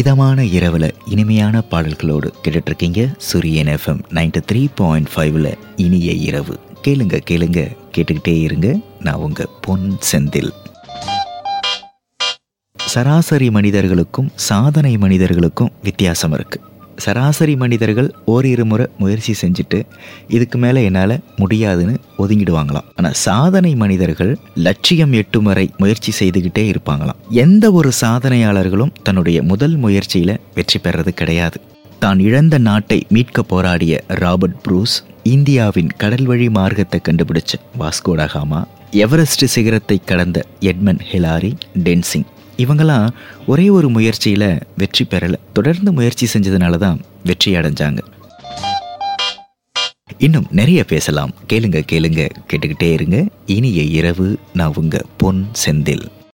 இதமான இரவுல இனிமையான பாடல்களோடு கேட்டுட்டு இருக்கீங்க சூரியன் எஃப்எம் நைன்டி த்ரீ பாயிண்ட் ஃபைவ்ல இனிய இரவு கேளுங்க கேளுங்க கேட்டுக்கிட்டே இருங்க நான் உங்க பொன் செந்தில் சராசரி மனிதர்களுக்கும் சாதனை மனிதர்களுக்கும் வித்தியாசம் இருக்கு சராசரி மனிதர்கள் ஓரிரு முறை முயற்சி செஞ்சுட்டு இதுக்கு மேலே என்னால் முடியாதுன்னு ஒதுங்கிடுவாங்களாம் ஆனால் சாதனை மனிதர்கள் லட்சியம் எட்டும் வரை முயற்சி செய்துக்கிட்டே இருப்பாங்களாம் எந்த ஒரு சாதனையாளர்களும் தன்னுடைய முதல் முயற்சியில் வெற்றி பெறது கிடையாது தான் இழந்த நாட்டை மீட்க போராடிய ராபர்ட் ப்ரூஸ் இந்தியாவின் கடல்வழி மார்க்கத்தை கண்டுபிடிச்ச வாஸ்கோடகாமா எவரெஸ்ட் சிகரத்தை கடந்த எட்மன் ஹிலாரி டென்சிங் இவங்கெல்லாம் ஒரே ஒரு முயற்சியில் வெற்றி பெறலை தொடர்ந்து முயற்சி செஞ்சதுனால தான் வெற்றி அடைஞ்சாங்க இன்னும் நிறைய பேசலாம் கேளுங்க கேளுங்க கேட்டுக்கிட்டே இருங்க இனிய இரவு நான் உங்க பொன் செந்தில்